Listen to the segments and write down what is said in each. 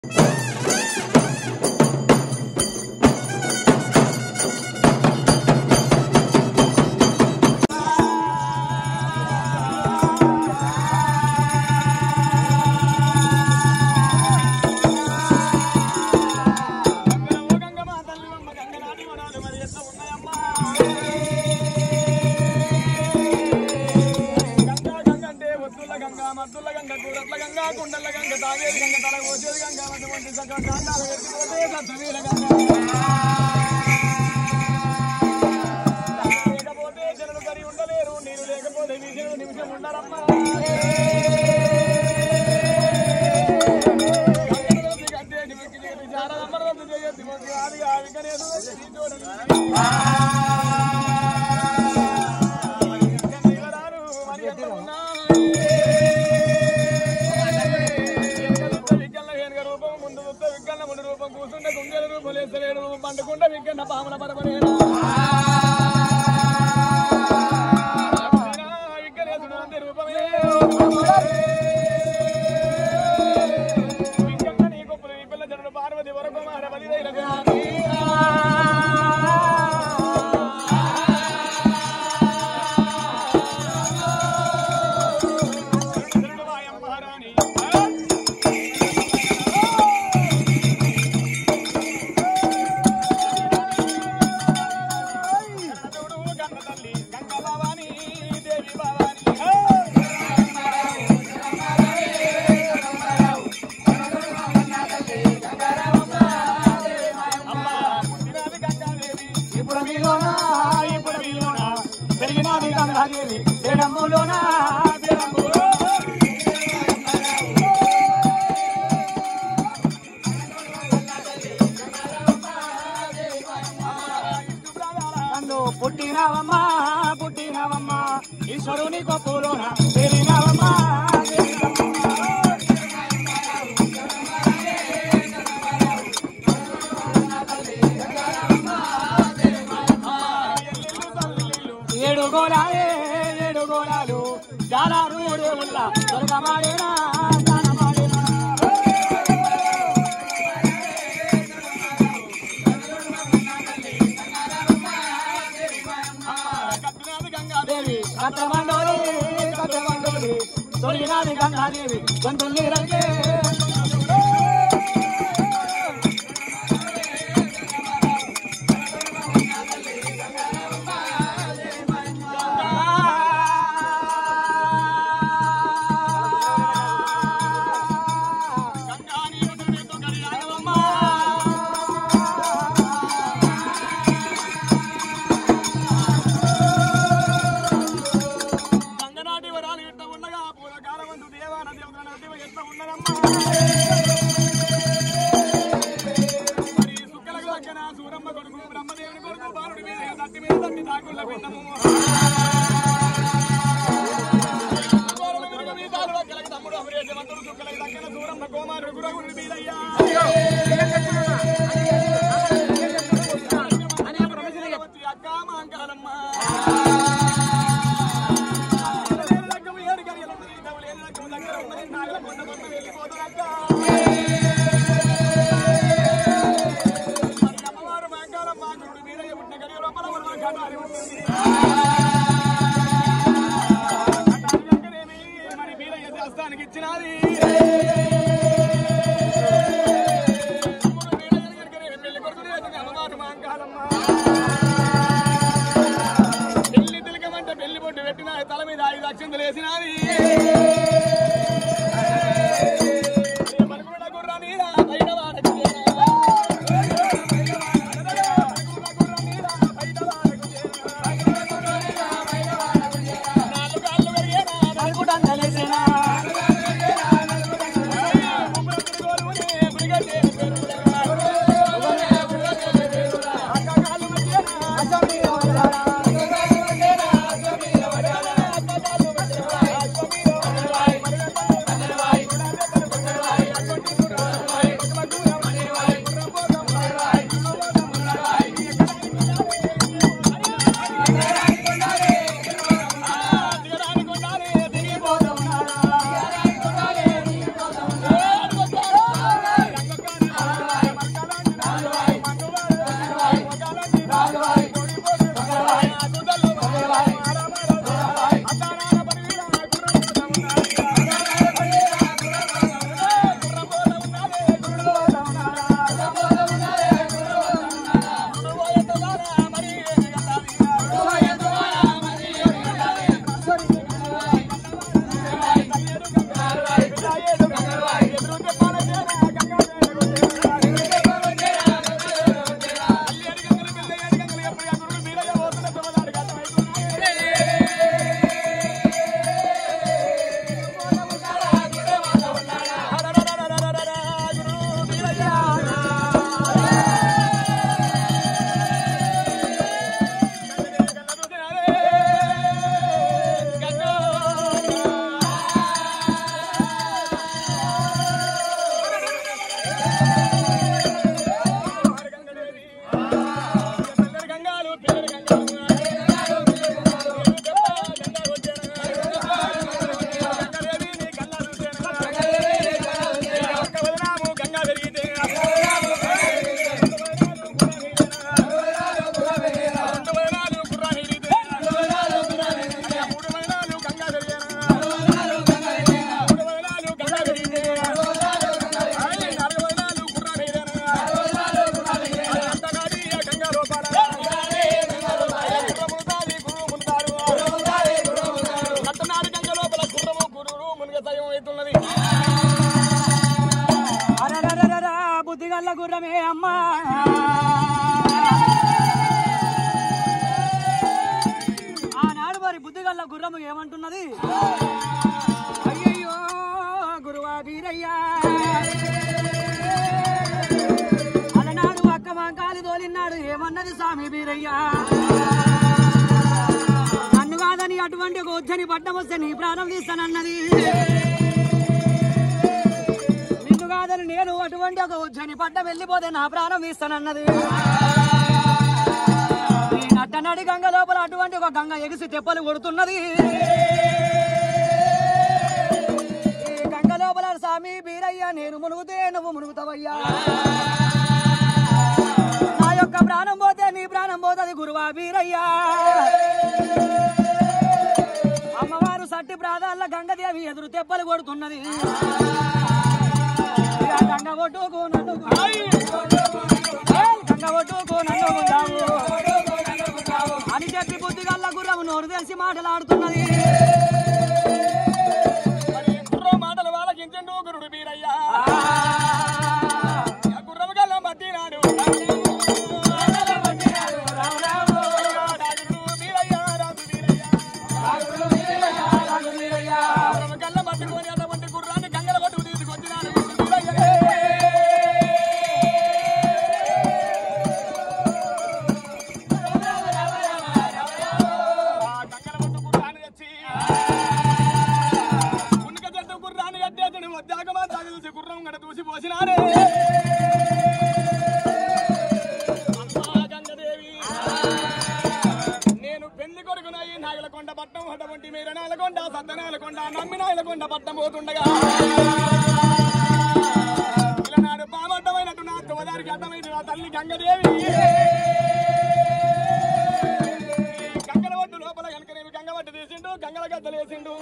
మద్దుల గంగ కూరట్ల గంగ కుండల గంగ తాగేది గంగ తల పోసేది గంగ అటువంటి సగం కాండాలు ఎత్తిపోతే సత్తవీర గంగ లేకపోతే జనులు కరి ఉండలేరు నీరు లేకపోతే విజయం నిమిషం ఉండరమ్మా గంగరథి గంటేటి మొక్కి చేతి జారదమ్మరథి చేయతి మొక్కి ఆదిగా వికనేదు ఈ చూడని. ఇవరారు మరి ఎంత ఉన్నాయి? వెనకలుత్త విగ్గల్ల ఏనుగ రూపం, ముందు దుత్త విగ్గల్ల ముందు రూపం, కూసుండే కుందేలు రూపం, లేస్తలేడు రూపం, పండుకుండ విగ్గన్న పాముల పరపరేనా. విగ్గలేసుడు అంతే రూపమే. విగ్గన్న నీ గొప్పలు, ఈ పిల్ల జనుడు పార్వతి వరకు మార బలిదైలకు నాది. జనుడు వాయమ్మ రాణి. కన్నడుడు కన్న తల్లి గంగ భవాని దేవి భవాని అమ్మ పుట్టినది గంగాదేవి ఇప్పుడు మీలోనా ఇప్పుడు మీలోనా పెరిగినది గంగాదేవి ఎడమ్ములోనా పేరంబు. నన్ను పుట్టినవమ్మా పుట్టినవమ్మా ఈశ్వరుని కొప్పులోన పెరిగినవమ్మా ఏడు గోళాలే ఏడు గోళాలు చాలా రూడు ఉల్ల దొరకమాడేనా దానమాడేనా కట్టినది గంగాదేవి దేవి కట్టమండోలి కట్టమండోలి తొలినాది గంగాదేవి గొంతుల్ని రంగే గంగా నీరు కవితో కళ్యాణమమ్మ. గంగనాటి వరాలు ఎట్ట ఉండగా పూర్వకాలమందు దేవాన దేవతల నదివ ఎట్ట ఉన్నదమ్మా మరి సుక్కలకు లక్కన సూరమ్మ కొడుకు బ్రహ్మదేవుని కొడుకు బాలుడి మీద తట్టి మీద తట్టి తాకుళ్ళ పిండము గోరల వెనుక మీసాలు వక్కలకి తమ్ముడు అమరేశవంతుడు సుక్కలకి దక్కన సూరమ్మ కోమారుడు గురగుడి మీదయ్యా వచ్చి అక్క మా అంకాలమ్మ ఇచ్చినది అవుతున్నది అరరరరరా, బుద్ధిగల్ల గుర్రమే అమ్మా ఆనాడు మరి బుద్ధిగల్ల గుర్రము ఏమంటున్నది అయ్యయ్యో గురువా వీరయ్యా అలనాడు అక్క వంకాలి తోలిన్నాడు ఏమన్నది స్వామి వీరయ్యా నన్ను కాదని అటువంటి ఒక వచ్చని పట్టం వస్తే నీ ప్రాణం తీస్తానన్నది నిన్ను కాదని నేను అటువంటి ఒక ఉజ్జని పడ్డం వెళ్ళిపోతే నా ప్రాణం ఇస్తానన్నది ఈ నట్టనడి గంగ లోపల అటువంటి ఒక గంగ ఎగిసి తెప్పలు కొడుతున్నది ఈ గంగ లోపల స్వామి బీరయ్య నేను మునుగుతే నువ్వు మునుగుతావయ్యా నా యొక్క ప్రాణం పోతే నీ ప్రాణం పోతుంది గురువా బీరయ్యా అమ్మవారు సట్టి ప్రాదాల గంగదేవి ఎదురు తెప్పలు కొడుతున్నది ఇక గంగ ఒడ్డుకు నన్ను ఏయ్, గంగ ఒడ్డుకు నన్ను గుండావు. అని చెప్పి బుద్ధిగల్ల గుర్రము నోరు తెలిసి మాటలాడుతున్నది మరి గుర్రం మాటలు వాళ్ళకించండు గురుడు బీరయ్యా గుర్రం గల్ల మట్టినాడు రాజుడు బీరయ్యా రాజు బీరయ్యా గుర్రం గల్ల మట్టుకొని అటువంటి గుర్రాన్ని గంగల పట్టుకు తీసుకొచ్చినాడు గురుడు బీరయ్య. ఆ గంగల పట్టు గుర్రాన్ని తెచ్చి మునుక చెట్టు గుర్రాన్ని కట్టేతడు వద్దాకమా తగిలిసి గుర్రం గడ దూసి పోసినాడే అమ్మా గంగదేవి నేను పెళ్లి కొడుకునై నాగలకొండ పట్టం అటువంటి మీరు నాలకొండ సత్తనాలకొండ నమ్మినాయలకొండ పట్టం పోతుండగా ఇలనాడు పామడ్డమైనట్టు నా తోదారికి అర్థమైంది నా తల్లి గంగదేవి ఈ గంగల ఒడ్డు లోపల కనుకనేవి గంగ వడ్డు తీసిండు గంగల గద్దలు వేసిండు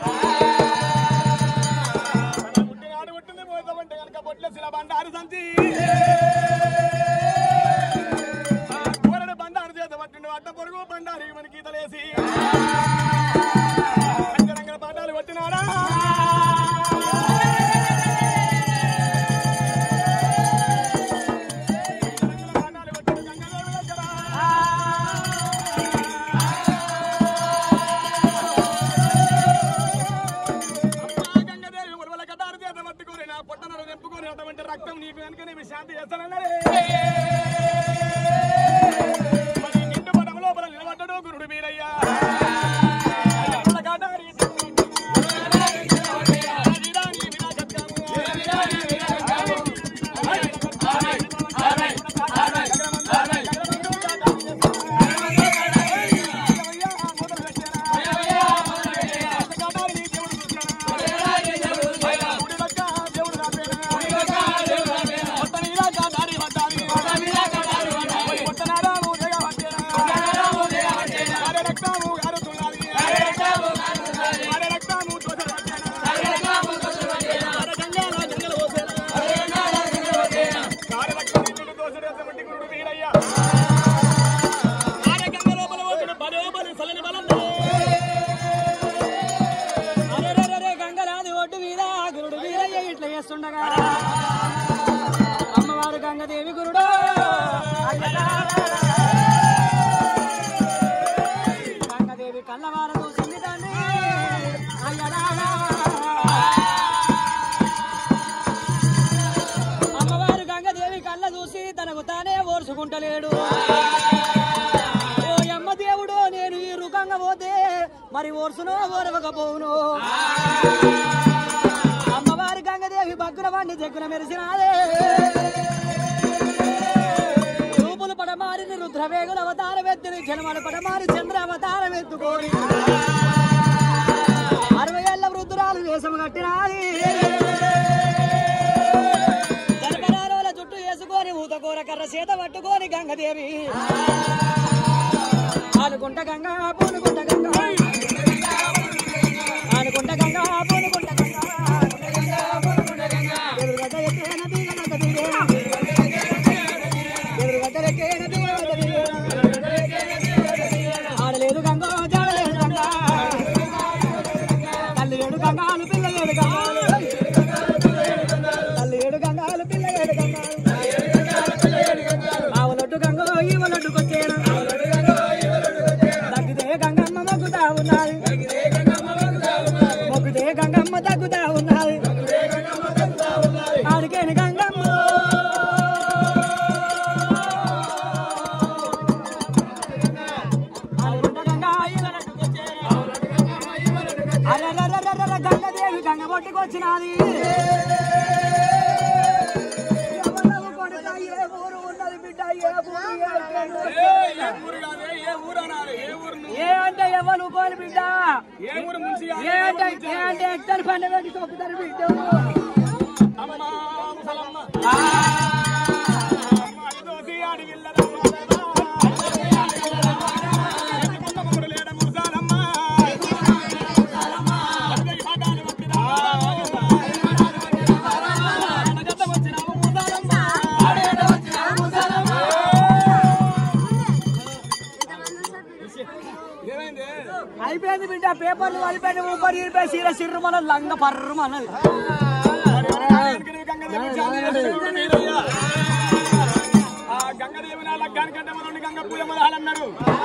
తన పుట్టినాడు పుట్టింది పోతామంటే కనుక బొట్లెసిన బండారు సంచి కూరడు బండారు చేత పట్టిండు అడ్డ పొరుగు బండారు మనకి ఈతలేసి పంచరంగల బండాలు పట్టినాడా బండాలు పట్టిన గంగదేవి దగ్గర అమ్మా గంగదేవి ఉరవల కటారు చేత పట్టుకొని నా పొట్టనలు నింపుకొని అటువంటి రక్తం నీకు కనుక నేను శాంతి చేస్తానన్నదే మరి నిండు పడవ లోపల నిలబడ్డడు గురుడు మీరయ్యా ఉరవల కటారి రాజీరాణి విరాజత్కము. కటారి దేవుడు చూస్తాడా? గుడిలక్క దేవుడు రాపేనా? మొత్తనీలా కాదారి పడ్డాది. పొట్టనారాము దేగ పట్టేనా? అరే రక్తము కళ్ళ చూసి తనకు తానే ఓర్చుకుంటలేడు ఓ అమ్మ దేవుడు నేను ఈ రుకంగా పోతే మరి ఓర్సునో ఓరవకపోవును అమ్మవారి గంగదేవి బగ్గున వండి దగ్గర మెరిసినాదే రూపులు పడమారిని రుద్రవేగుల అవతారం ఎత్తిని జనమల పడమారి చంద్ర అవతారం ఎత్తుకోని అరవై ఏళ్ళ వృద్ధురాలు వేషం కట్టినాది జనపరాల చుట్టూ వేసుకొని ఊతకూర కర్ర చేత పట్టుకొని గంగదేవి ఆనుకుంట గంగా పూనుకుంట గంగా ఆనుకుంట గంగా పూనుకుంట గంగా ఎదురుగడ్డ ఎక్కేన దిగగడ్డ దిగేన. ఎదురుగడ్డ ఎక్కేన దిగగడ్డ దిగేన. ఆడలేదు గంగో జాడలేదు గంగా తల్లి ఏడు గంగాలు పిల్ల ఏడు గంగాలు తల్లి ఏడు గంగాలు పిల్ల ఏడు గంగాలు ఆవులొడ్డు గంగో ఈవలొడ్డు కొచ్చేన తగ్గితే గంగమ్మ మొగ్గుతా ఉన్నది మొగ్గుతే గంగమ్మ తగ్గుతా ఉన్నది ఆడికేని గంగమ్మ ఆవులొడ్డు గంగా ఈవలొడ్డు కొచ్చేన అరరరరరర గంగదేవి గంగ పట్టుకొచ్చినది ఎవరవు కొడుక ఏ ఊరు ఉన్నది బిడ్డ ఏ ఊరు ఏ పేరు? ఏ ఏ ఊరు కాదే ఏ ఊరు అనాలి ఏ ఊరు నువ్వు? ఏ అంటే ఎవరు కోని బిడ్డ ఏ ఊరు ముంచి ఏ అంటే ఏ అంటే ఎక్టర్ పండ పెట్టి తొక్కుతారు బిడ్డ అమ్మా ముసలమ్మ ఆ, అమ్మ ఇదోసి అడిగిల్లదమ్మ కొండమూరు లేడ ముసాలమ్మ అద్దెకి పాఠాలు వచ్చినా అనగత వచ్చినావు ముసాలమ్మ ఆడేట వచ్చినావు ముసాలమ్మ ఏమైంది అయిపోయింది బిడ్డ పేపర్లు కలిపోయింది ఊపరి ఇరిపోయి సీర సిర్రు మన లంగ పర్రు మనది గంగదేవి నా లగ్గానికంటే మొదలు గంగ పూజ మొదలన్నారు